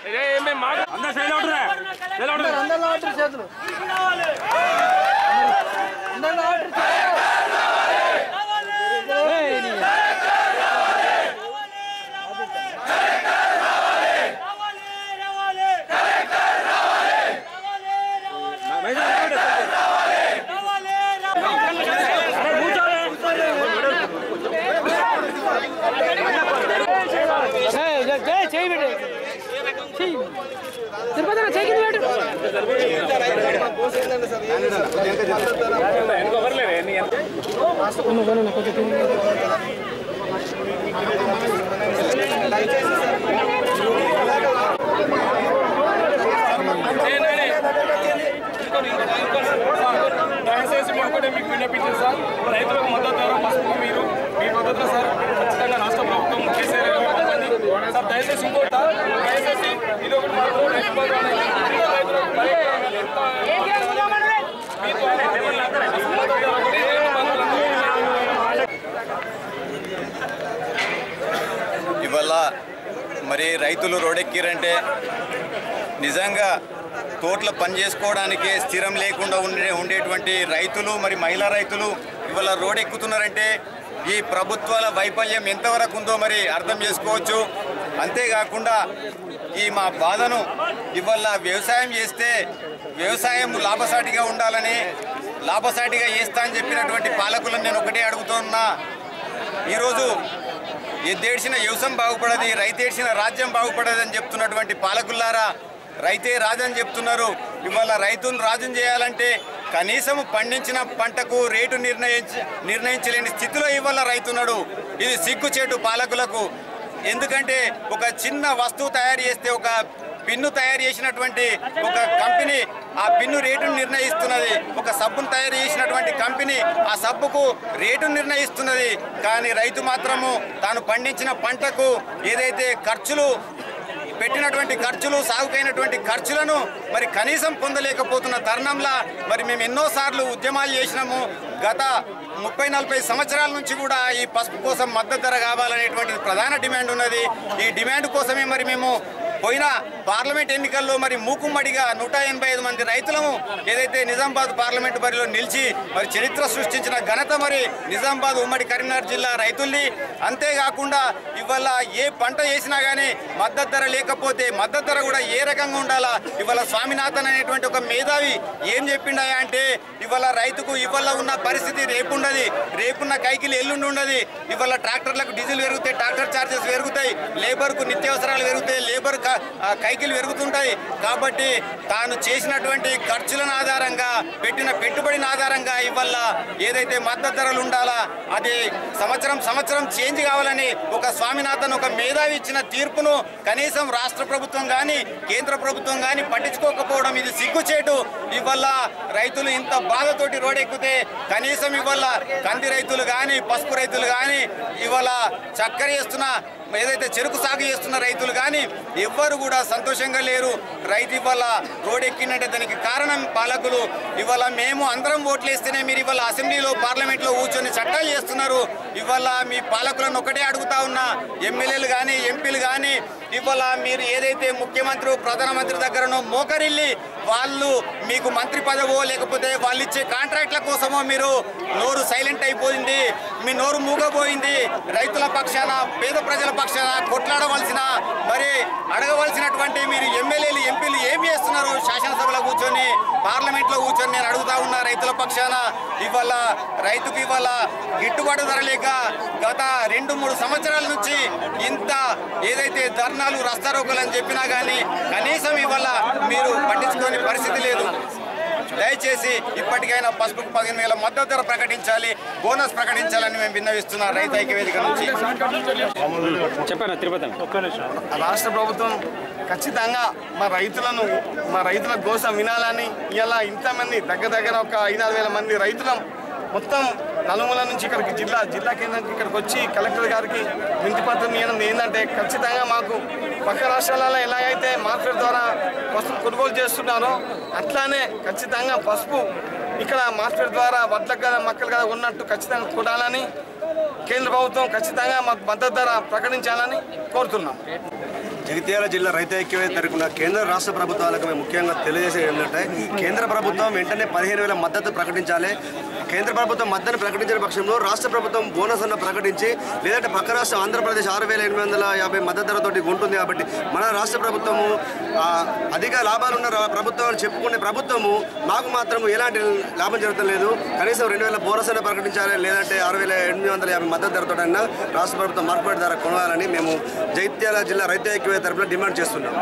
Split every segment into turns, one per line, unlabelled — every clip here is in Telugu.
అందరూ సైడ్ అవుతురా సైడ్ అవుతురా
అందరిలో ఆర్డర్ చేతులు అందరిలో ఆర్డర్ చేయి పెట్టు చెయ్యి తిరుపతి చెయ్యి కింద పెట్టు కొను, కొను, కొంచెం కింద పెట్టు.
దయచేసి మేము ఒకటే మీకు విన్నపించారు సార్ రైతులకు మద్దతు ధర పసుపు మీరు మీ మద్దతు సార్ ఖచ్చితంగా రాష్ట్ర ప్రభుత్వం కేసీఆర్ గారు పంపండి సార్ దయచేసి ఇంకోటి సార్, దయచేసి ఇది ఒకటి మాత్రం రైతు బంధు అనేది మిగతా రైతులకు భయంకరంగా ఎంత మీ ద్వారా పసుపు మద్దతు ధర ఒకటి, రైతు బంధువులు
ఇవాళ మరి రైతులు రోడెక్కిరంటే నిజంగా తోటలో పని చేసుకోవడానికి స్థిరం లేకుండా ఉండే ఉండేటువంటి రైతులు మరి మహిళా రైతులు ఇవాళ రోడెక్కుతున్నారంటే ఈ ప్రభుత్వాల వైఫల్యం ఎంతవరకు ఉందో మరి అర్థం చేసుకోవచ్చు అంతేకాకుండా ఈ మా బాధను ఇవాళ వ్యవసాయం చేస్తే వ్యవసాయం లాభసాటిగా ఉండాలని లాభసాటిగా చేస్తా అని చెప్పినటువంటి పాలకులను నేను ఒకటే అడుగుతున్నా ఈరోజు ఎద్దేడ్చిన వ్యవసాయం బాగుపడది రైతేడ్చిన రాజ్యం బాగుపడదు అని చెప్తున్నటువంటి పాలకులారా రైతే రాజని చెప్తున్నారు ఇవాళ రైతును రాజుని చేయాలంటే కనీసం పండించిన పంటకు రేటు నిర్ణయించ నిర్ణయించలేని స్థితిలో ఇవాళ రైతున్నాడు ఇది సిగ్గుచేటు పాలకులకు ఎందుకంటే ఒక చిన్న వస్తువు తయారు చేస్తే ఒక పిన్ను తయారు చేసినటువంటి ఒక కంపెనీ ఆ పిన్ను రేటును నిర్ణయిస్తున్నది ఒక సబ్బును తయారు చేసినటువంటి కంపెనీ ఆ సబ్బుకు రేటు నిర్ణయిస్తున్నది కానీ రైతు మాత్రము తాను పండించిన పంటకు ఏదైతే ఖర్చులు పెట్టినటువంటి ఖర్చులు సాగుకైనటువంటి ఖర్చులను మరి కనీసం పొందలేకపోతున్న తరుణంలో మరి మేము ఎన్నోసార్లు ఉద్యమాలు చేసినాము గత ముప్పై నలభై సంవత్సరాల నుంచి కూడా ఈ పసుపు కోసం మద్దతు ధర కావాలనేటువంటి ప్రధాన డిమాండ్ ఉన్నది ఈ డిమాండ్ కోసమే మరి మేము పోయిన పార్లమెంట్ ఎన్నికల్లో మరి మూకుమ్మడిగా నూట ఎనభై ఐదు మంది రైతులము ఏదైతే నిజామాబాద్ పార్లమెంట్ బరిలో నిలిచి మరి చరిత్ర సృష్టించిన ఘనత మరి నిజామాబాద్ ఉమ్మడి కరీంనగర్ జిల్లా రైతుల్ని అంతేకాకుండా ఇవాళ ఏ పంట వేసినా కానీ మద్దతు ధర లేకపోతే మద్దతు ధర కూడా ఏ రకంగా ఉండాలా ఇవాళ స్వామినాథన్ అనేటువంటి ఒక మేధావి ఏం చెప్పిండాయా అంటే ఇవాళ రైతుకు ఇవాళ ఉన్న పరిస్థితి రేపుండది రేపున్న కైకిలు ఎల్లుండి ఉండదు ఇవాళ ట్రాక్టర్లకు డీజిల్ పెరుగుతాయి ట్రాక్టర్ ఛార్జెస్ పెరుగుతాయి లేబర్కు నిత్యావసరాలు పెరుగుతాయి లేబర్ క- ఆ కైకిలు పెరుగుతుంటాయి కాబట్టి తాను చేసినటువంటి ఖర్చులను ఆధారంగా పెట్టిన పెట్టుబడిని ఆధారంగా ఇవాళ ఏదైతే మద్దతు ధరలు ఉండాలా అది సంవత్సరం సంవత్సరం చేంజ్ కావాలని ఒక స్వామినాథన్ ఒక మేధావి ఇచ్చిన తీర్పును కనీసం రాష్ట్ర ప్రభుత్వం కానీ కేంద్ర ప్రభుత్వం కానీ పట్టించుకోకపోవడం ఇది సిగ్గుచేటు ఇవాళ రైతులు ఇంత బాధతోటి రోడెక్కితే కనీసం ఇవాళ కంది రైతులు కానీ పసుపు రైతులు కానీ ఇవాళ చక్కెర చేస్తున్న ఏదైతే చెరుకు సాగు చేస్తున్న రైతులు కానీ ఎవ్వరు కూడా సంతోషంగా లేరు రైతు ఇవాళ రోడ్ ఎక్కిందంటే దానికి కారణం పాలకులు ఇవాళ మేము అందరం ఓట్లు వేస్తేనే మీరు ఇవాళ అసెంబ్లీలో పార్లమెంట్లో కూర్చొని చట్టాలు చేస్తున్నారు ఇవాళ మీ పాలకులను ఒకటే అడుగుతా ఉన్నా ఎమ్మెల్యేలు కానీ ఎంపీలు కానీ ఇవాళ మీరు ఏదైతే ముఖ్యమంత్రి ప్రధానమంత్రి దగ్గరనో మోకరిల్లి వాళ్ళు మీకు మంత్రి పదవో లేకపోతే వాళ్ళు ఇచ్చే కాంట్రాక్ట్ల కోసమో మీరు నోరు సైలెంట్ అయిపోయింది మీ నోరు మూగపోయింది రైతుల పక్షాన పేద ప్రజల పక్షాన కొట్లాడవలసిన మరి అడగవలసినటువంటి మీరు ఎమ్మెల్యేలు ఎంపీలు ఏం చేస్తున్నారు శాసనసభలో కూర్చొని పార్లమెంట్లో కూర్చొని నేను అడుగుతా ఉన్నా రైతుల పక్షాన ఇవాళ రైతుకు ఇవాళ గిట్టుబాటు ధర లేక గత రెండు మూడు సంవత్సరాల నుంచి ఇంత ఏదైతే ధర్నాలు రస్తారోకలు అని చెప్పినా కానీ కనీసం ఇవాళ మీరు పట్టించుకోని పరిస్థితి లేదు దయచేసి ఇప్పటికైనా పసుపుకు పదిహేను వేల మద్దతు ధర ప్రకటించాలి బోనస్ ప్రకటించాలని మేము విన్నవిస్తున్నాం రైతు ఐక్య వేదిక నుంచి
చెప్పాను తిరుపతి
రాష్ట్ర ప్రభుత్వం ఖచ్చితంగా మా రైతులను మా రైతుల కోసం వినాలని ఇలా ఇంతమంది దగ్గర దగ్గర ఒక ఐదారు వేల మంది రైతులం మొత్తం నలుమూల నుంచి ఇక్కడికి జిల్లా జిల్లా కేంద్రానికి ఇక్కడికి వచ్చి కలెక్టర్ గారికి వింతి పత్రం ఇవ్వడం ఏంటంటే ఖచ్చితంగా మాకు పక్క రాష్ట్రాలలో ఎలాగైతే మార్కెట్ ద్వారా పసుపు కొనుగోలు చేస్తున్నారో అట్లానే ఖచ్చితంగా పసుపు ఇక్కడ మార్కెట్ ద్వారా వడ్లకు కదా మక్కలు కదా ఉన్నట్టు ఖచ్చితంగా కొనాలని కేంద్ర ప్రభుత్వం ఖచ్చితంగా మాకు మద్దతు ధర ప్రకటించాలని కోరుతున్నాం
జగిత్యాల జిల్లా రైతు ఐక్యవేద తరపున కేంద్ర రాష్ట్ర ప్రభుత్వాలకు మేము ముఖ్యంగా తెలియజేసేది ఏంటంటే కేంద్ర ప్రభుత్వం వెంటనే పదిహేను వేల మద్దతు ప్రకటించాలి కేంద్ర ప్రభుత్వం మద్దతు ప్రకటించిన పక్షంలో రాష్ట్ర ప్రభుత్వం బోనస్ అన్న ప్రకటించి లేదంటే పక్క రాష్ట్రం ఆంధ్రప్రదేశ్ ఆరు వేల ఎనిమిది వందల యాభై మద్దతు ధరతోటి ఉంటుంది కాబట్టి మన రాష్ట్ర ప్రభుత్వము ఆ, అధిక లాభాలు ఉన్న రా- ప్రభుత్వాలు చెప్పుకునే ప్రభుత్వము మాకు మాత్రం ఎలాంటి లాభం జరగడం లేదు కనీసం రెండు వేల బోనస్ అన్న ప్రకటించాలి లేదంటే ఆరు వేల ఎనిమిది వందల యాభై మద్దతు ధరతోటైనా రాష్ట్ర ప్రభుత్వం మార్కెట్ ధర కొనాలని మేము జైత్యాల జిల్లా రైతు ఐక్యవేద తరపున డిమాండ్ చేస్తున్నాం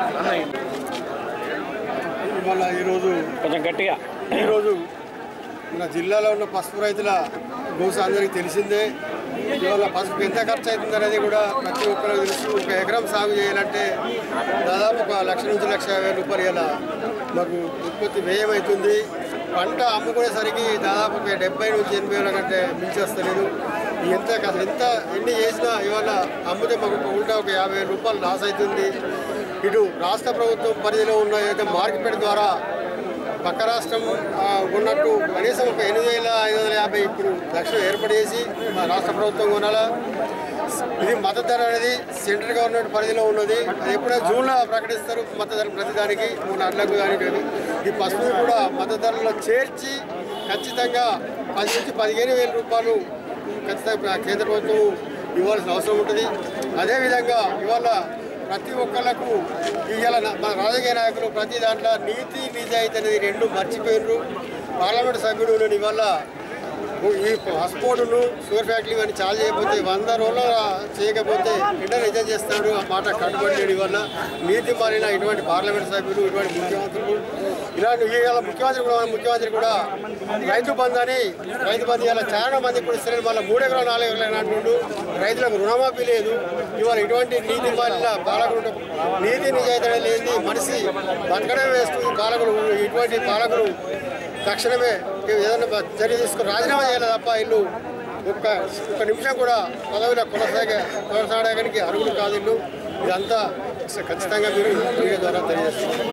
ఇవాళ ఈరోజు
కొంచెం గట్టిగా
ఈరోజు మన జిల్లాలో ఉన్న పసుపు రైతుల గోస అందరికీ తెలిసిందే ఇవాళ పసుపు ఎంత ఖర్చు అవుతుంది అనేది కూడా ప్రతి ఒక్కరికి తెలుసు ఒక ఎకరం సాగు చేయాలంటే దాదాపు ఒక లక్ష నుంచి లక్ష యాభై రూపాయలు ఇలా మాకు ఉత్పత్తి వ్యయం అవుతుంది పంట అమ్ముకునేసరికి దాదాపు ఒక డెబ్బై నుంచి ఎనభై వేల కంటే మించి వస్తలేదు ఎంత అసలు ఎంత ఎన్ని చేసినా ఇవాళ అమ్మితే మాకు ఒక ఉల్టా ఒక యాభై వేల రూపాయలు లాస్ అవుతుంది ఇటు రాష్ట్ర ప్రభుత్వం పరిధిలో ఉన్న ఏదైతే మార్కెట్ ద్వారా పక్క రాష్ట్రం ఆ, ఉన్నట్టు కనీసం ఒక ఎనిమిది వేల ఐదు వందల యాభై ఇప్పుడు లక్షలు ఏర్పాటు చేసి మా రాష్ట్ర ప్రభుత్వం కొనాలా ఇది మద్దతు ధర అనేది సెంట్రల్ గవర్నమెంట్ పరిధిలో ఉన్నది అది ఎప్పుడో జూన్లో ప్రకటిస్తారు మద్దతు ధర ప్రతిదానికి మూడు అడ్లకు దానికి ఈ పసుపుని కూడా మద్దతు ధరలో చేర్చి ఖచ్చితంగా పది నుంచి పదిహేను వేల రూపాయలు ఖచ్చితంగా కేంద్ర ప్రభుత్వం ఇవ్వాల్సిన అవసరం ఉంటుంది అదేవిధంగా ఇవాళ ప్రతి ఒక్కళ్ళకు ఇవాళ నా- మన రాజకీయ నాయకులు ప్రతి దాంట్లో నీతి నిజాయితీ అనేది రెండు మర్చిపోయినరు పార్లమెంట్ సభ్యుడు నేను ఇవాళ ఈ పాస్పోర్టును షుగర్ ఫ్యాక్టరీ కానీ చాలు చేయకపోతే వంద రోజుల చేయకపోతే ఇంటర్ రిజైన్ చేస్తాడు ఆ మాట కట్టుబడి వల్ల నీతి మారిన ఇటువంటి పార్లమెంట్ సభ్యులు ఇటువంటి ముఖ్యమంత్రులు ఇలాంటి ఇవాళ ముఖ్యమంత్రి కూడా మన ముఖ్యమంత్రి కూడా రైతు బంధు అని రైతు బంధు ఇవాళ చాలా మంది ఇప్పుడు ఇస్తారు మళ్ళీ మూడు ఎకరాలు నాలుగు ఎకరాలు అంటుండు రైతులకు రుణమాఫీ లేదు ఇవాళ ఇటువంటి నీతి మాలిన పాలకులు నీతి నిజాయితీ లేని మనిషి బతకడం వేస్తుంది పాలకులు ఇటువంటి పాలకులు తక్షణమే ఏదైనా చర్య తీసుకుని రాజీనామా చేయాలి తప్ప ఇల్లు ఒక్క ఒక్క నిమిషం కూడా పదవిలో కొనసాగ కొనసాగడానికి అర్హులు కాదు ఇల్లు ఇదంతా ఖచ్చితంగా మీరు మీడియా ద్వారా తెలియజేస్తున్నారు